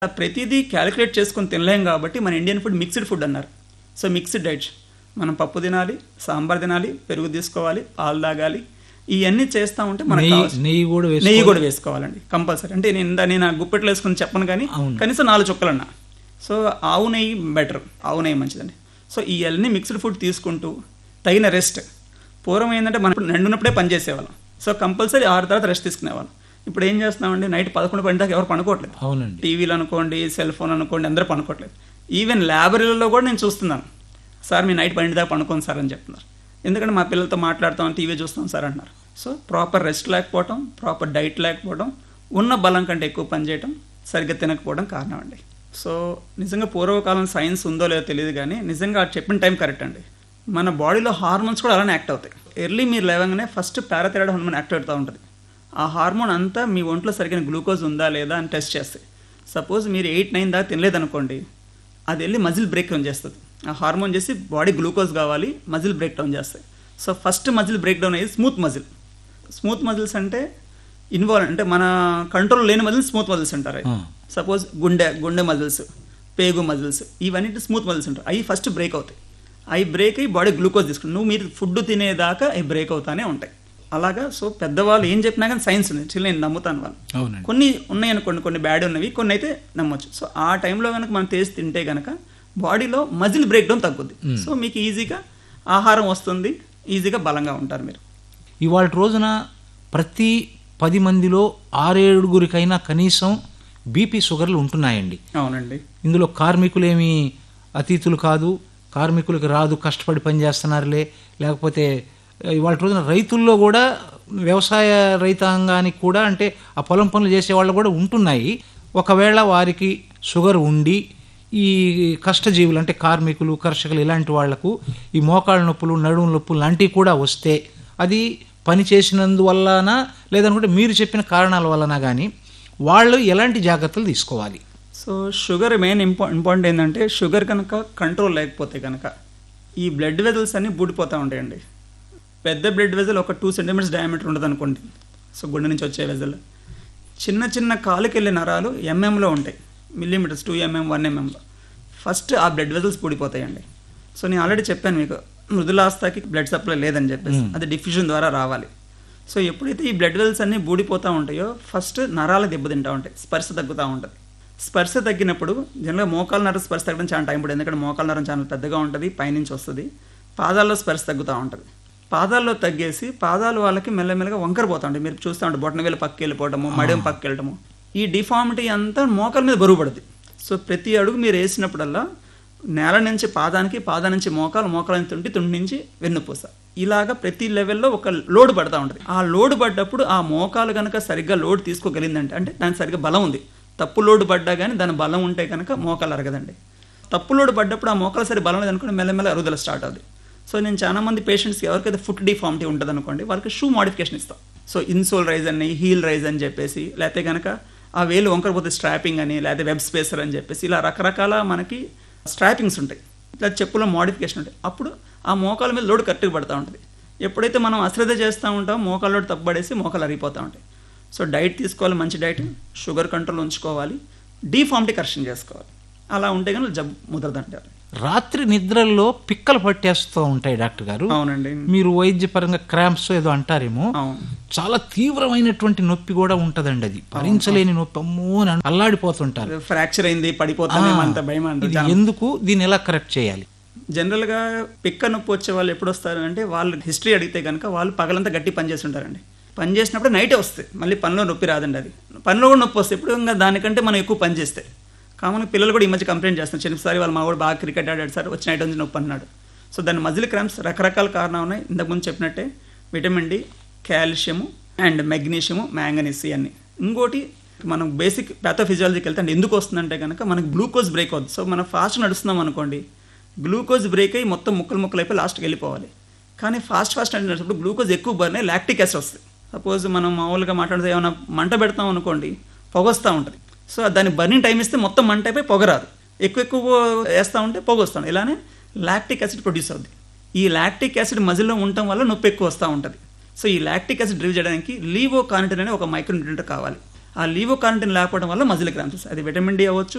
ప్రతిదీ క్యాలిక్యులేట్ చేసుకొని తినలేం కాబట్టి మన ఇండియన్ ఫుడ్ మిక్స్డ్ ఫుడ్ అన్నారు సో మిక్స్డ్ డైట్ మనం పప్పు తినాలి సాంబార్ తినాలి పెరుగు తీసుకోవాలి పాలు తాగాలి ఇవన్నీ చేస్తూ ఉంటే మనకు నెయ్యి కావాల్సిన- నెయ్యి కూడా వేసుకో నెయ్యి కూడా వేసుకోవాలండి కంపల్సరీ అంటే నేను ఇందా నేను ఆ గుప్పెట్లో వేసుకొని చెప్పను కానీ అవును. కనీసం నాలుగు చుక్కలన్నా సో ఆవు నెయ్యి బెటర్ ఆవు నెయ్యి మంచిదండి సో ఇవన్నీ మిక్స్డ్ ఫుడ్ తీసుకుంటూ తగిన రెస్ట్ పూర్వం ఏంటంటే మనం ఇప్పుడు నిండున్నప్పుడే పని చేసేవాళ్ళం సో కంపల్సరీ ఆరు తర్వాత రెస్ట్ తీసుకునేవాళ్ళం ఇప్పుడు ఏం చేస్తున్నామండి నైట్ పదకొండు పన్నెండు దాకా ఎవరు పనుకోవట్లేదు అవునండి టీవీలు అనుకోండి సెల్ ఫోన్ అనుకోండి అందరూ పనుకోవట్లేదు ఈవెన్ ల్యాబరీలలో కూడా నేను చూస్తున్నాను సార్ మీ నైట్ పన్నెండు దాకా పనుకోండి సార్ అని చెప్తున్నారు ఎందుకంటే మా పిల్లలతో మాట్లాడతాం టీవీ చూస్తాం సార్ అంటున్నారు సో ప్రాపర్ రెస్ట్ లేకపోవడం ప్రాపర్ డైట్ లేకపోవడం ఉన్న బలం కంటే ఎక్కువ పని చేయడం సరిగ్గా తినకపోవడం కారణం అండి సో నిజంగా పూర్వకాలం సైన్స్ ఉందో లేదో తెలియదు కానీ నిజంగా అది చెప్పిన టైం కరెక్ట్ అండి మన బాడీలో హార్మోన్స్ కూడా అలానే యాక్ట్ అవుతాయి ఎర్లీ మీరు లేవగానే ఫస్ట్ పారాథైరాయిడ్ హార్మోన్ యాక్ట్ అవుతూ ఉంటుంది ఆ హార్మోన్ అంతా మీ ఒంట్లో సరిగిన గ్లూకోజ్ ఉందా లేదా అని టెస్ట్ చేస్తాయి సపోజ్ మీరు ఎయిట్ నైన్ దాకా తినలేదనుకోండి అది వెళ్ళి మజిల్ బ్రేక్ డౌన్ చేస్తుంది ఆ హార్మోన్ చేసి బాడీ గ్లూకోజ్ కావాలి మజిల్ బ్రేక్ డౌన్ చేస్తాయి so first muscle break down అయ్యేది స్మూత్ మజిల్ స్మూత్ మజిల్స్ అంటే ఇన్వాల్వ్ అంటే మన కంట్రోల్ లేని మజిల్స్ స్మూత్ మజిల్స్ అంటారు ఆ. సపోజ్ గుండె గుండె మజిల్స్ పేగు మజిల్స్ ఇవన్నీ స్మూత్ మజిల్స్ ఉంటాయి అవి ఫస్ట్ బ్రేక్ అవుతాయి అవి బ్రేక్ అయ్యి బాడీ గ్లూకోజ్ తీసుకుంటాయి నువ్వు మీరు ఫుడ్ తినేదాకా అవి బ్రేక్ అవుతానే ఉంటాయి అలాగా సో పెద్దవాళ్ళు ఏం చెప్పినా కానీ సైన్స్ ఉంది చిల్లి నేను నమ్ముతాను వాళ్ళు అవునండి కొన్ని ఉన్నాయి అనుకోండి కొన్ని బ్యాడ్ ఉన్నవి కొన్ని అయితే నమ్మొచ్చు సో ఆ టైంలో కనుక మనం టేస్ట్ తింటే కనుక బాడీలో మజిల్ బ్రేక్ డౌన్ తగ్గుద్ది సో మీకు ఈజీగా ఆహారం వస్తుంది ఈజీగా బలంగా ఉంటారు మీరు ఇవాళ రోజున ప్రతి పది మందిలో ఆరేడుగురికైనా కనీసం బీపీ షుగర్లు ఉంటున్నాయండి అవునండి ఇందులో కార్మికులేమి అతీతులు కాదు కార్మికులకు రాదు కష్టపడి పని చేస్తున్నారులే లేకపోతే ఇవాళ రోజున రైతుల్లో కూడా వ్యవసాయ రైతాంగానికి కూడా అంటే ఆ పొలం పనులు చేసే వాళ్ళు కూడా ఉంటున్నాయి ఒకవేళ వారికి షుగర్ ఉండి ఈ కష్టజీవులు అంటే కార్మికులు కర్షకులు ఇలాంటి వాళ్లకు ఈ మోకాళ్ళ నొప్పులు నడుము నొప్పులు లాంటివి కూడా వస్తే అది పని చేసినందువల్లనా లేదనుకుంటే మీరు చెప్పిన కారణాల వలన కానీ వాళ్ళు ఎలాంటి జాగ్రత్తలు తీసుకోవాలి సో షుగర్ మెయిన్ ఇంపా ఇంపార్టెంట్ ఏంటంటే షుగర్ కనుక కంట్రోల్ లేకపోతే కనుక ఈ బ్లడ్ వెజల్స్ అన్నీ బూడిపోతూ ఉంటాయండి పెద్ద బ్లడ్ వెజల్ ఒక టూ సెంటీమీటర్స్ డయామీటర్ ఉంటుంది అనుకోండి సో గుండె నుంచి వచ్చే వెజల్ చిన్న చిన్న కాలుకి వెళ్ళే నరాలు ఎంఎంలో ఉంటాయి మిల్లీమీటర్స్ టూ ఎంఎం వన్ ఎంఎంలో ఫస్ట్ ఆ బ్లడ్ వెజల్స్ పూడిపోతాయండి సో నేను ఆల్రెడీ చెప్పాను మీకు మృదులాస్థకి బ్లడ్ సప్లై లేదని చెప్పేసి అది డిఫ్యూజన్ ద్వారా రావాలి సో ఎప్పుడైతే ఈ బ్లడ్ వెల్స్ అన్నీ బూడిపోతూ ఉంటాయో ఫస్ట్ నరాలు దెబ్బతింటూ ఉంటాయి స్పర్శ తగ్గుతూ ఉంటుంది స్పర్శ తగ్గినప్పుడు జనరల్గా మోకాల నరం స్పర్శ తగ్గడం చాలా టైం పడుతుంది ఎందుకంటే మోకాల నరం చాలా పెద్దగా ఉంటుంది పైనుంచి వస్తుంది పాదాల్లో స్పర్శ తగ్గుతూ ఉంటుంది పాదాల్లో తగ్గేసి పాదాలు వాళ్ళకి మెల్లమెల్లగా వంకర పోతా ఉంటాయి మీరు చూస్తూ ఉంటారు బొట్టన వేలు పక్కకి వెళ్ళిపోవటము మడియం పక్కకి వెళ్ళటము ఈ డిఫార్మిటీ అంతా మోకాల మీద బరువు పడుతుంది సో ప్రతి అడుగు మీరు వేసినప్పుడల్లా నేల నుంచి పాదానికి పాదం నుంచి మోకాలు మోకాల నుంచి తుంటి తుంటి నుంచి వెన్నుపూస ఇలాగ ప్రతి లెవెల్లో ఒక లోడ్ పడతా ఉంటుంది ఆ లోడ్ పడ్డప్పుడు ఆ మోకాలు కనుక సరిగ్గా లోడ్ తీసుకోగలిగిందంటే అంటే దానికి సరిగ్గా బలం ఉంది తప్పు లోడ్ పడ్డా కానీ దాని బలం ఉంటే కనుక మోకాలు అరగదండి తప్పు లోడ్ పడ్డప్పుడు ఆ మోకాలు సరి బలం లేదనుకోండి మెల్లమెల్ల అరుగుదల స్టార్ట్ అవుతుంది సో నేను చాలా మంది పేషెంట్స్కి ఎవరికైతే ఫుట్ డిఫార్మిటీ ఉంటుంది అనుకోండి వాళ్ళకి షూ మోడిఫికేషన్ ఇస్తాం సో ఇన్సోల్ రైజ్ అని హీల్ రైజ్ అని చెప్పేసి లేకపోతే కనుక ఆ వేలు వంకరపోతే స్ట్రాపింగ్ అని లేకపోతే వెబ్ స్పేసర్ అని చెప్పేసి ఇలా రకరకాల మనకి స్ట్రాపింగ్స్ ఉంటాయి ఇట్లా చెప్పులో మోడిఫికేషన్ ఉంటాయి అప్పుడు ఆ మోకాల మీద లోడ్ కరెక్ట్గా పడుతూ ఉంటుంది ఎప్పుడైతే మనం అశ్రద్ధ చేస్తూ ఉంటామో మోకాల లోడ్ తప్పబడేసి మోకాలు అరిగిపోతూ ఉంటాయి సో డైట్ తీసుకోవాలి మంచి డైట్ షుగర్ కంట్రోల్ ఉంచుకోవాలి డీఫార్మిటీ కరెక్షన్ చేసుకోవాలి అలా ఉంటే కానీ జబ్బు ముదరదంటారు రాత్రి నిద్రల్లో పిక్కలు పట్టేస్తూ ఉంటాయి డాక్టర్ గారు అవునండి మీరు వైద్యపరంగా క్రాంప్స్ ఏదో అంటారేమో అవును చాలా తీవ్రమైనటువంటి నొప్పి కూడా ఉంటదండి అది భరించలేని నొప్పి అమ్మో అని అల్లాడిపోతుంటారు ఫ్రాక్చర్ అయింది పడిపోతామే అంత భయం ఇది అంటారు ఎందుకు దీన్ని ఎలా కరెక్ట్ చేయాలి జనరల్గా పిక్క నొప్పి వచ్చే వాళ్ళు ఎప్పుడు వస్తారు అంటే వాళ్ళు హిస్టరీ అడిగితే కనుక వాళ్ళు పగలంతా గట్టి పని చేసి ఉంటారండి పని చేసినప్పుడు నైటే వస్తాయి మళ్ళీ పనిలో నొప్పి రాదండి అది పనిలో కూడా నొప్పి వస్తాయి ఇప్పుడు ఇంకా దానికంటే మనం ఎక్కువ పని చేస్తే కామన్ పిల్లలు కూడా ఈ మధ్య కంప్లైంట్ చేస్తున్నారు చిన్నసారి వాళ్ళు మా వాడు బాగా క్రికెట్ ఆడాడు సార్ వచ్చిన ఐటమ్ నుంచి నొప్పి అన్నాడు సో దాని మజిల్ క్రాంప్స్ రకరకాల కారణాలు ఉన్నాయి ఇంతకుముందు చెప్పినట్టే vitamin D calcium and magnesium manganese ఇవన్నీ ఇంకోటి మనం బేసిక్ ప్యాథోఫిజియాలజీకి వెళ్తే అంటే ఎందుకు వస్తుందంటే కనుక మనకి గ్లూకోజ్ బ్రేక్ అవుతుంది సో మనం ఫాస్ట్ నడుస్తున్నాం అనుకోండి గ్లూకోజ్ బ్రేక్ అయ్యి మొత్తం ముక్కలు ముక్కలు అయిపోయి లాస్ట్కి వెళ్ళిపోవాలి కానీ ఫాస్ట్ ఫాస్ట్ నడిచినప్పుడు గ్లూకోజ్ ఎక్కువ బర్న్ అయ్యి లాక్టిక్ యాసిడ్ వస్తుంది సపోజ్ మనం మామూలుగా మాట్లాడితే ఏమైనా మంట పెడతాం అనుకోండి పొగ వస్తూ ఉంటుంది సో దాని బర్నింగ్ టైం ఇస్తే మొత్తం మంట అయిపోయి పొగ రాదు ఎక్కువ ఎక్కువ వేస్తూ ఉంటే పొగ వస్తుంది ఇలానే లాక్టిక్ యాసిడ్ ప్రొడ్యూస్ అవుతుంది ఈ లాక్టిక్ యాసిడ్ మజిల్లో ఉండటం వల్ల నొప్పి ఎక్కువ వస్తూ ఉంటుంది సో ఈ లాక్టిక్ యాసిడ్ డ్రైవ్ చేయడానికి లీవో కానిటిన్ అనే ఒక మైక్రోన్యూట్రెంట్ కావాలి ఆ లీవో కానిటిన్ లేకపోవడం వల్ల మజిల్ క్రాంప్స్ అది విటమిన్ డి అవ్వచ్చు